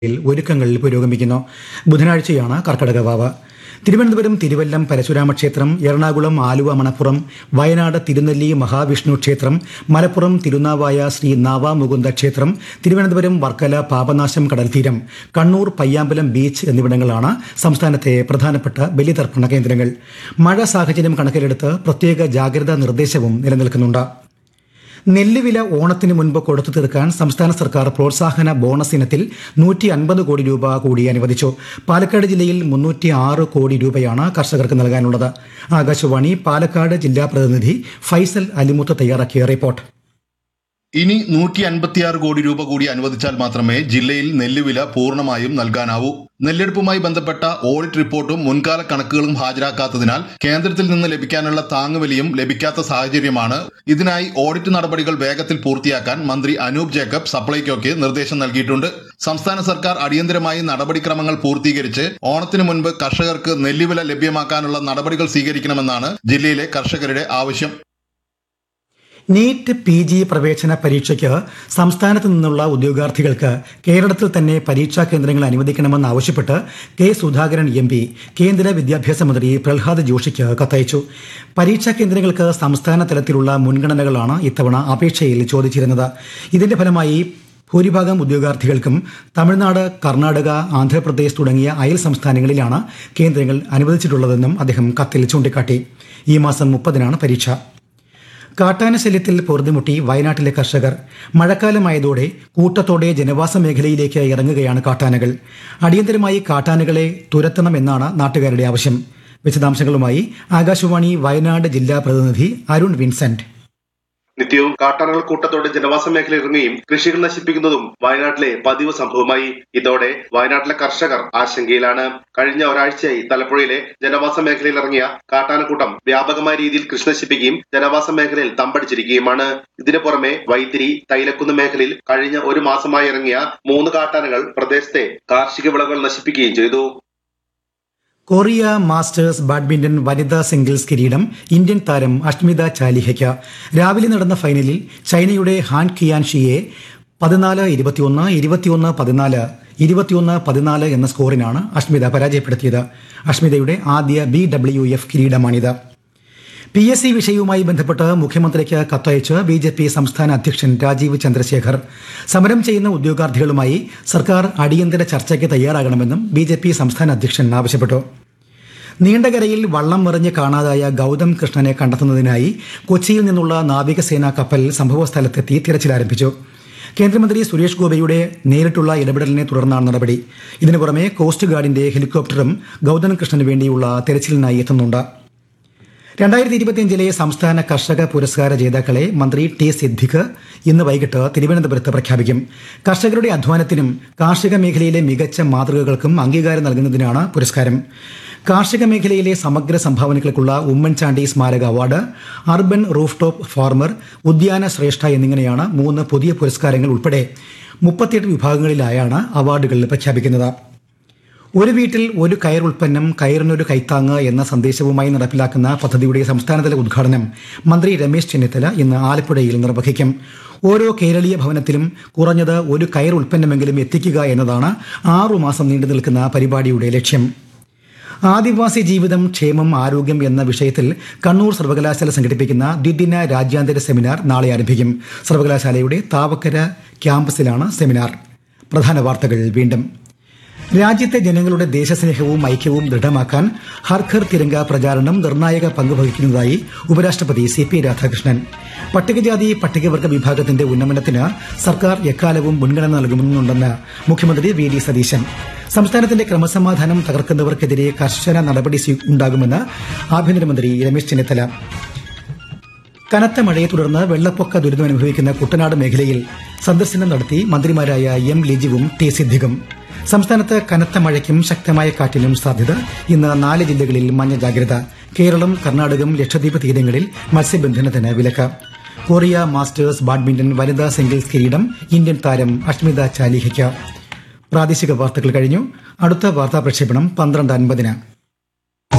യിൽ ഒരുക്കങ്ങൾ പുരോഗമിക്കുന്നു ബുധനാഴ്ചയാണ് കർക്കടക വാവ് തിരുവനന്തപുരം തിരുവല്ലം പരശുരാമ ക്ഷേത്രം എറണാകുളം ആലുവ മണപ്പുറം വയനാട് തിരുനെല്ലി മഹാവിഷ്ണു ക്ഷേത്രം മലപ്പുറം തിരുനാവായ ശ്രീ നാവാമുകുന്ദ ക്ഷേത്രം തിരുവനന്തപുരം വർക്കല പാപനാശം കടൽത്തീരം കണ്ണൂർ പയ്യാമ്പലം ബീച്ച് എന്നിവിടങ്ങളാണ് സംസ്ഥാനത്തെ പ്രധാനപ്പെട്ട ബലിതർപ്പണ കേന്ദ്രങ്ങൾ മഴ സാഹചര്യം കണക്കിലെടുത്ത് പ്രത്യേക ജാഗ്രതാ നിർദ്ദേശവും നിലനിൽക്കുന്നുണ്ട് നെല്ലുവില ഓണത്തിന് മുൻപ് കൊടുത്തു തീർക്കാൻ സംസ്ഥാന സർക്കാർ പ്രോത്സാഹന ബോണസ് ഇനത്തിൽ നൂറ്റി അൻപത് കോടി രൂപ കൂടി അനുവദിച്ചു പാലക്കാട് ജില്ലയിൽ മുന്നൂറ്റി ആറ് കോടി രൂപയാണ് കർഷകർക്ക് നൽകാനുള്ളത് ആകാശവാണി പാലക്കാട് ജില്ലാ പ്രതിനിധി ഫൈസൽ അലിമുത്ത് തയ്യാറാക്കിയ റിപ്പോർട്ട് ഇനി നൂറ്റി അൻപത്തിയാറ് കോടി രൂപ കൂടി അനുവദിച്ചാൽ മാത്രമേ ജില്ലയിൽ നെല്ലുവില പൂർണ്ണമായും നൽകാനാവൂ നെല്ലെടുപ്പുമായി ബന്ധപ്പെട്ട ഓഡിറ്റ് റിപ്പോർട്ടും മുൻകാല കണക്കുകളും ഹാജരാക്കാത്തതിനാൽ കേന്ദ്രത്തിൽ നിന്ന് ലഭിക്കാനുള്ള താങ്ങുവിലയും ലഭിക്കാത്ത സാഹചര്യമാണ് ഇതിനായി ഓഡിറ്റ് നടപടികൾ വേഗത്തിൽ പൂർത്തിയാക്കാൻ മന്ത്രി അനൂപ് ജേക്കബ് സപ്ലൈകോയ്ക്ക് നിർദ്ദേശം നൽകിയിട്ടുണ്ട് സംസ്ഥാന സർക്കാർ അടിയന്തരമായി നടപടിക്രമങ്ങൾ പൂർത്തീകരിച്ച് ഓണത്തിന് മുൻപ് കർഷകർക്ക് നെല്ലുവില ലഭ്യമാക്കാനുള്ള നടപടികൾ സ്വീകരിക്കണമെന്നാണ് ജില്ലയിലെ കർഷകരുടെ ആവശ്യം നീറ്റ് പി ജി പ്രവേശന പരീക്ഷയ്ക്ക് സംസ്ഥാനത്ത് നിന്നുള്ള ഉദ്യോഗാർത്ഥികൾക്ക് കേരളത്തിൽ തന്നെ പരീക്ഷാ കേന്ദ്രങ്ങൾ അനുവദിക്കണമെന്ന് ആവശ്യപ്പെട്ട് കെ സുധാകരൻ എം പി കേന്ദ്ര വിദ്യാഭ്യാസ മന്ത്രി പ്രഹ്ലാദ് ജോഷിക്ക് കത്തയച്ചു പരീക്ഷാ കേന്ദ്രങ്ങൾക്ക് സംസ്ഥാന തലത്തിലുള്ള മുൻഗണനകളാണ് ഇത്തവണ അപേക്ഷയിൽ ചോദിച്ചിരുന്നത് ഇതിന്റെ ഫലമായി ഭൂരിഭാഗം ഉദ്യോഗാർത്ഥികൾക്കും തമിഴ്നാട് കർണാടക ആന്ധ്രാപ്രദേശ് തുടങ്ങിയ അയൽ സംസ്ഥാനങ്ങളിലാണ് കേന്ദ്രങ്ങൾ അനുവദിച്ചിട്ടുള്ളതെന്നും അദ്ദേഹം കത്തിൽ ചൂണ്ടിക്കാട്ടി ഈ മാസം മുപ്പതിനാണ് പരീക്ഷ കാട്ടാന ശല്യത്തിൽ പൊറുതിമുട്ടി വയനാട്ടിലെ കർഷകർ മഴക്കാലമായതോടെ കൂട്ടത്തോടെ ജനവാസ മേഖലയിലേക്ക് ഇറങ്ങുകയാണ് കാട്ടാനകൾ അടിയന്തരമായി കാട്ടാനകളെ തുരത്തണമെന്നാണ് നാട്ടുകാരുടെ ആവശ്യം വിശദാംശങ്ങളുമായി ആകാശവാണി വയനാട് ജില്ലാ പ്രതിനിധി അരുൺ വിൻസെന്റ് നിത്യവും കാട്ടാനകൾ കൂട്ടത്തോടെ ജനവാസ മേഖല ഇറങ്ങുകയും കൃഷികൾ നശിപ്പിക്കുന്നതും വയനാട്ടിലെ പതിവ് സംഭവമായി ഇതോടെ വയനാട്ടിലെ കർഷകർ ആശങ്കയിലാണ് കഴിഞ്ഞ ഒരാഴ്ചയായി തലപ്പുഴയിലെ ജനവാസ മേഖലയിൽ ഇറങ്ങിയ കാട്ടാനക്കൂട്ടം വ്യാപകമായ രീതിയിൽ കൃഷി നശിപ്പിക്കുകയും ജനവാസ മേഖലയിൽ തമ്പടിച്ചിരിക്കുകയുമാണ് ഇതിനു പുറമെ വൈത്തിരി തൈലക്കുന്ന് മേഖലയിൽ കഴിഞ്ഞ ഒരു മാസമായി ഇറങ്ങിയ മൂന്ന് കാട്ടാനകൾ പ്രദേശത്തെ കാർഷിക വിളകൾ നശിപ്പിക്കുകയും ചെയ്തു കൊറിയ മാസ്റ്റേഴ്സ് ബാഡ്മിന്റൺ വനിതാ സിംഗിൾസ് കിരീടം ഇന്ത്യൻ താരം അഷ്മിത ചാലിഹയ്ക്ക് രാവിലെ നടന്ന ഫൈനലിൽ ചൈനയുടെ ഹാൻ കിയാൻ ഷിയെ പതിനാല് ഇരുപത്തിയൊന്ന് ഇരുപത്തിയൊന്ന് പതിനാല് ഇരുപത്തിയൊന്ന് പതിനാല് എന്ന സ്കോറിനാണ് അഷ്മിത പരാജയപ്പെടുത്തിയത് അഷ്മിതയുടെ ആദ്യ ബി ഡബ്ല്യു എഫ് കിരീടമാണിത് പി എസ് സി വിഷയവുമായി ബന്ധപ്പെട്ട് മുഖ്യമന്ത്രിക്ക് കത്തയച്ച് ബി ജെ പി സംസ്ഥാന അധ്യക്ഷൻ രാജീവ് ചന്ദ്രശേഖർ സമരം ചെയ്യുന്ന ഉദ്യോഗാർത്ഥികളുമായി സർക്കാർ അടിയന്തര ചർച്ചയ്ക്ക് തയ്യാറാകണമെന്നും ബി ജെ പി സംസ്ഥാന അധ്യക്ഷൻ ആവശ്യപ്പെട്ടു നീണ്ടകരയിൽ വള്ളം മറിഞ്ഞ് കാണാതായ ഗൗതം കൃഷ്ണനെ കണ്ടെത്തുന്നതിനായി കൊച്ചിയിൽ നിന്നുള്ള നാവികസേനാ കപ്പൽ സംഭവസ്ഥലത്തെത്തി തിരച്ചിൽ ആരംഭിച്ചു കേന്ദ്രമന്ത്രി സുരേഷ് ഗോപിയുടെ നേരിട്ടുള്ള ഇടപെടലിനെ തുടർന്നാണ് നടപടി ഇതിനു പുറമെ കോസ്റ്റ് ഗാർഡിന്റെ ഹെലികോപ്റ്ററും ഗൗതം കൃഷ്ണന് വേണ്ടിയുള്ള തെരച്ചിലിനായി എത്തുന്നുണ്ട് രണ്ടായിരത്തി ഇരുപത്തിയഞ്ചിലെ സംസ്ഥാന കർഷക പുരസ്കാര ജേതാക്കളെ മന്ത്രി ടി സിദ്ദിഖ് ഇന്ന് വൈകിട്ട് തിരുവനന്തപുരത്ത് പ്രഖ്യാപിക്കും കർഷകരുടെ അധ്വാനത്തിനും കാർഷിക മേഖലയിലെ മികച്ച മാതൃകകൾക്കും അംഗീകാരം നൽകുന്നതിനാണ് പുരസ്കാരം കാർഷിക മേഖലയിലെ സമഗ്ര സംഭാവനകൾക്കുള്ള ഉമ്മൻചാണ്ടി സ്മാരക award urban roof top farmer Udyana Shreshta എന്നിങ്ങനെയാണ് മൂന്ന് പുതിയ പുരസ്കാരങ്ങൾ ഉൾപ്പെടെ മുപ്പത്തിയെട്ട് വിഭാഗങ്ങളിലായാണ് അവാർഡുകൾ പ്രഖ്യാപിക്കുന്നത് ഒരു വീട്ടിൽ ഒരു കയർ ഉൽപ്പന്നം കയറിനൊരു കൈത്താങ്ങ് എന്ന സന്ദേശവുമായി നടപ്പിലാക്കുന്ന പദ്ധതിയുടെ സംസ്ഥാനതല ഉദ്ഘാടനം മന്ത്രി രമേശ് ചെന്നിത്തല ഇന്ന് ആലപ്പുഴയിൽ നിർവഹിക്കും ഓരോ കേരളീയ ഭവനത്തിലും കുറഞ്ഞത് ഒരു കയർ ഉൽപ്പന്നമെങ്കിലും എത്തിക്കുക എന്നതാണ് ആറുമാസം നീണ്ടു നിൽക്കുന്ന പരിപാടിയുടെ ലക്ഷ്യം ആദിവാസി ജീവിതം ക്ഷേമം ആരോഗ്യം എന്ന വിഷയത്തിൽ കണ്ണൂർ സർവകലാശാല സംഘടിപ്പിക്കുന്ന ദ്വിദിന രാജ്യാന്തര സെമിനാർ നാളെ ആരംഭിക്കും സർവകലാശാലയുടെ താവക്കര ക്യാമ്പസിലാണ് സെമിനാർ പ്രധാന വാർത്തകൾ വീണ്ടും രാജ്യത്തെ ജനങ്ങളുടെ ദേശസ്നേഹവും ഐക്യവും ദൃഢമാക്കാൻ ഹർഘർ തിരങ്ക പ്രചാരണം നിർണായക പങ്ക് വഹിക്കുന്നതായി ഉപരാഷ്ട്രപതി സി പി രാധാകൃഷ്ണൻ പട്ടികജാതി പട്ടികവർഗ വിഭാഗത്തിന്റെ ഉന്നമനത്തിന് സർക്കാർ എക്കാലവും മുൻഗണന നൽകുന്നുണ്ടെന്ന് മുഖ്യമന്ത്രി വി ഡി സതീശൻ സംസ്ഥാനത്തിന്റെ ക്രമസമാധാനം തകർക്കുന്നവർക്കെതിരെ കർശന നടപടി സ്വീ- ഉണ്ടാകുമെന്ന് ആഭ്യന്തരമന്ത്രി രമേശ് ചെന്നിത്തല കനത്ത മഴയെ തുടർന്ന് വെള്ളപ്പൊക്ക ദുരിതമനുഭവിക്കുന്ന കുട്ടനാട് മേഖലയിൽ സന്ദർശനം നടത്തി മന്ത്രിമാരായ എം ലിജിവും ടി സിദ്ദിഖും സംസ്ഥാനത്ത് കനത്ത മഴയ്ക്കും ശക്തമായ കാറ്റിനും സാധ്യത ഇന്ന് നാല് ജില്ലകളിൽ മഞ്ഞ ജാഗ്രത കേരളം കർണാടകം ലക്ഷദ്വീപ് തീരങ്ങളിൽ മത്സ്യബന്ധനത്തിന് വിലക്ക് കൊറിയ മാസ്റ്റേഴ്സ് ബാഡ്മിന്റൺ വനിതാ സിംഗിൾസ് കിരീടം ഇന്ത്യൻ താരം അഷ്മിത ചാലിഹയ്ക്ക് പ്രാദേശിക വാർത്തകൾ കഴിഞ്ഞു അടുത്ത വാർത്താ പ്രക്ഷേപണം പന്ത്രണ്ട് അൻപതിന്